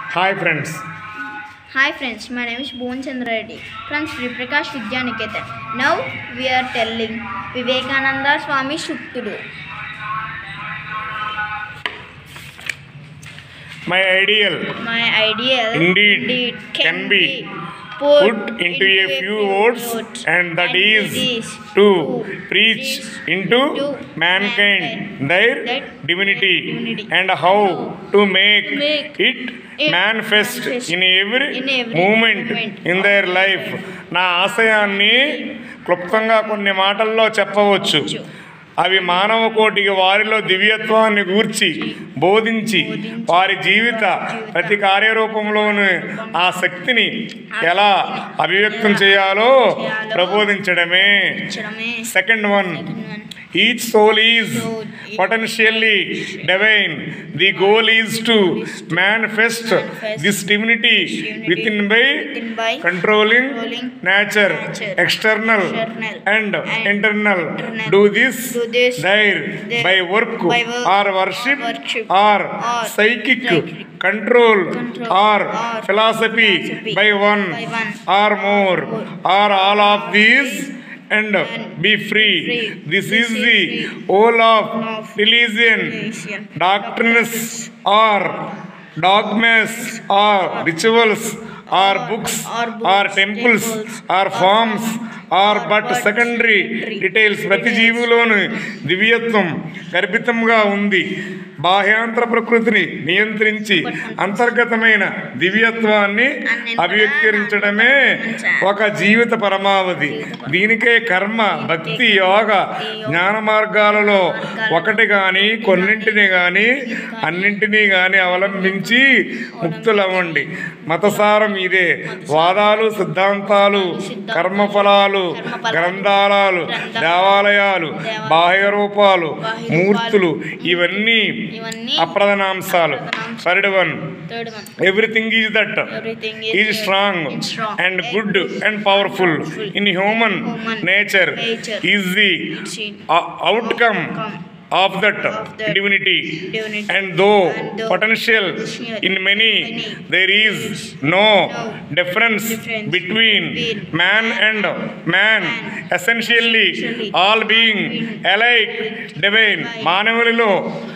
Hi friends Hi friends, my name is Bhuvan Chandra Reddy from Sri Prakash Vidya Niketan. Now we are telling Vivekananda Swami Shuktudu. My ideal My ideal Indeed, can be put into a few words and that is to preach into mankind their divinity and how to make it manifest in every moment in their life నా ఆశయాన్ని క్లుప్తంగా కొన్ని మాటల్లో చెప్పవచ్చు అవి మానవ కోటికి వారిలో దివ్యత్వాన్ని గూర్చి బోధించి వారి జీవిత ప్రతి కార్యరూపంలోని ఆ శక్తిని ఎలా అభివ్యక్తం చేయాలో ప్రబోధించడమే Chadame. Second one each soul is potentially divine the goal is to manifest this divinity within by by controlling nature nature, external external and and internal internal. Do this Do this there there by work by work or worship worship or or psychic psychic control control or or philosophy philosophy by one by one or more more or all of these and be free. free. This is This is the the whole of of religion, religion. doctrines or dogmas or rituals or books or books, or temples temples, or forms or or but but secondary secondary details ప్రతి details. జీవులోను దివ్యత్వం గర్భితంగా ఉంది బాహ్యాంతర ప్రకృతిని నియంత్రించి అంతర్గతమైన దివ్యత్వాన్ని అభివ్యక్తించడమే ఒక జీవిత పరమావధి దీనికే కర్మ భక్తి యోగ జ్ఞాన మార్గాలలో ఒకటి కానీ కొన్నింటిని కానీ అన్నింటినీ కానీ అవలంబించి ముక్తులవ్వండి మతసారం ఇదే వాదాలు సిద్ధాంతాలు కర్మఫలాలు గ్రంథాలాలు దేవాలయాలు బాహ్య రూపాలు మూర్తులు ఇవన్నీ ఇవన్నీ అప్రధానాంశాలు third one third one. Everything is that Everything is is strong is strong and good and powerful in human Human nature nature is the It's in outcome of that Of that divinity divinity. And though And though potential potential in many many there is no difference difference between between man and man essentially essentially all being alike divine మానవులలో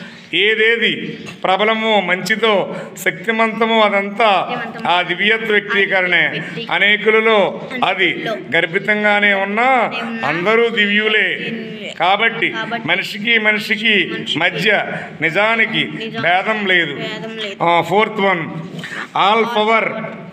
ఏదేది ప్రబలమో మంచిదో శక్తిమంతమో అదంతా ఆ దివ్యత్వ వ్యక్తీకరణే అనేకులలో అది గర్భితంగానే ఉన్నా అందరూ దివ్యులే కాబట్టి మనిషికి మనిషికి మధ్య నిజానికి భేదం లేదు భేదం లేదు. Fourth one all power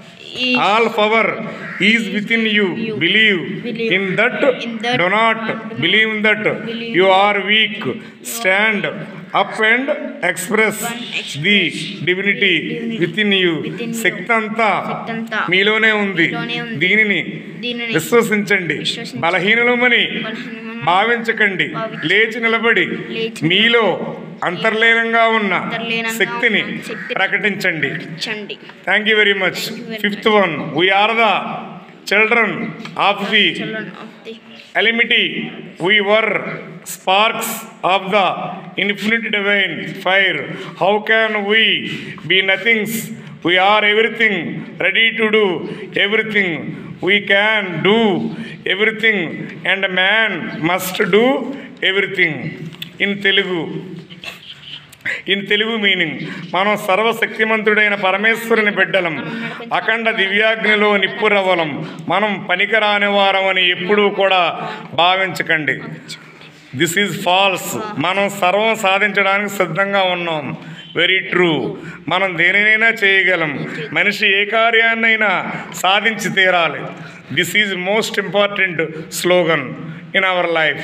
Is all power is within you believe Believe. In that In that do not believe in that Believe. You are weak stand up and express the divinity within you Within you. శక్తి అంతా శక్తి అంతా మీలోనే ఉంది మీలోనే ఉంది. దీనిని దీనిని విశ్వసించండి విశ్వసించండి. బలహీనులమని బలహీనమని భావించకండి భావించకండి. లేచి నిలబడి లేచి మీలో అంతర్లీనంగా ఉన్న అంతర్లీనంగా శక్తిని ఉన్న శక్తిని ప్రకటించండి ఇచ్చండి thank you very much you very fifth one we are the children of the children of the almighty we are sparks of the infinite divine fire how can we be nothings we are everything ready to do everything we can do everything and man must do everything in Telugu in Telugu meaning మనం సర్వశక్తిమంతుడైన పరమేశ్వరుని బిడ్డలం అఖండ దివ్యాగ్నిలో నిప్పురవ్వలం మనం పనికిరాని వారమని ఎప్పుడూ కూడా భావించకండి this is false మనం సర్వం సాధించడానికి సిద్ధంగా ఉన్నాం వెరీ ట్రూ మనం దేనినైనా చేయగలం మనిషి ఏ కార్యాన్నైనా సాధించి తీరాలి this is most important slogan in our life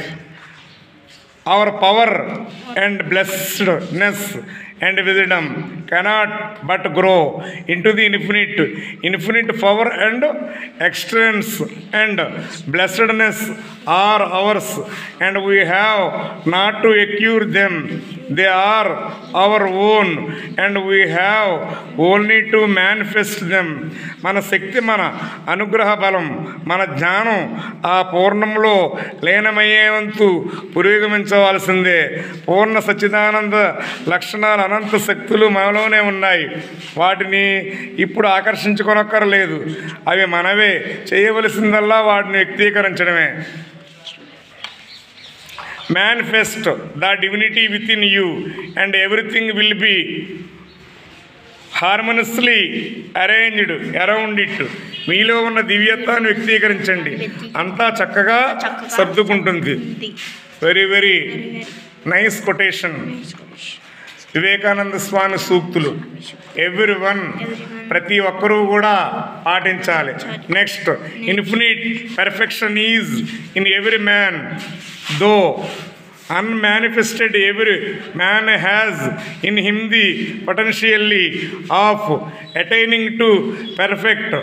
our power and blessedness and wisdom cannot but grow into the infinite infinite power and extents and blessedness are ours and we have not to acquire them they are our own and we have only to manifest them మన శక్తి మన అనుగ్రహ బలం మన జ్ఞానం ఆ పూర్ణంలో లీనమయ్యే వంతు పురోగమించవలసిందే పూర్ణ సచ్చిదానంద లక్షణాలు అనంత శక్తులు మనలో మనలోనే ఉన్నాయి వాటిని ఇప్పుడు ఆకర్షించుకొనక్కర్లేదు అవి మనవే చేయవలసిందల్లా వాటిని వ్యక్తీకరించడమే manifest the divinity within you and everything will be harmoniously arranged around it మీలో ఉన్న దివ్యత్వాన్ని వ్యక్తీకరించండి అంతా చక్కగా సర్దుకుంటుంది ఉంది very very nice quotation Vivekananda Swami సూక్తులు ఎవ్రీ వన్ ప్రతి ఒక్కరూ కూడా పాటించాలి next infinite perfection is in every man though unmanifested every man has in him the potentially of attaining to perfect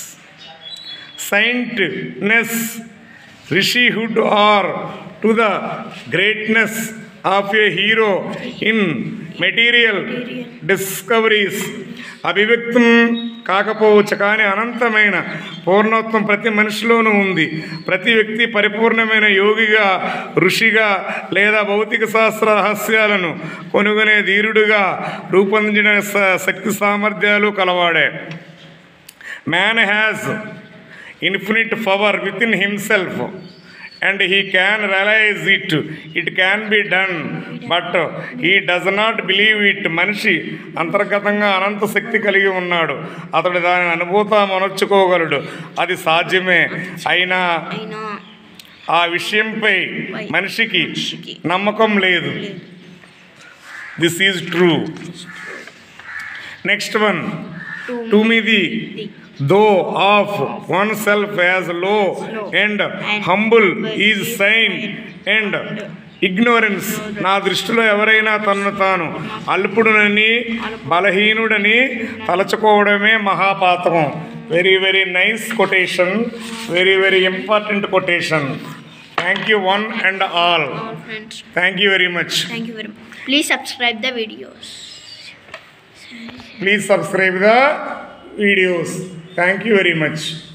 saintness, rishihood, or to the greatness of a hero in material discoveries. అభివ్యక్తం కాకపోవచ్చు కానీ అనంతమైన పూర్ణత్వం ప్రతి మనిషిలోనూ ఉంది ప్రతి వ్యక్తి పరిపూర్ణమైన యోగిగా ఋషిగా లేదా భౌతిక శాస్త్ర రహస్యాలను కొనుగొనే ధీరుడుగా రూపొందించిన స- శక్తి సామర్థ్యాలు కలవాడే man has infinite power within himself and he can realize it it can be done but he does not believe it మనిషి అంతర్గతంగా అనంత శక్తి కలిగి ఉన్నాడు అతడు దానిని అనుభూత మనొచ్చుకోగలడు అది సాధ్యమే అయినా అయినా ఆ విషయంపై మనిషికి మనిషికి నమ్మకం లేదు లేదు this is true next one to me the thought of oneself as low and humble is sin and ignorance నా దృష్టిలో ఎవరైనా తనను తాను అల్పుడునని బలహీనుడని తలచుకోవడమే మహాపాతకం very very nice quotation very very important quotation thank you one and all all friends thank you very much thank you very much please subscribe the videos please subscribe the videos thank you very much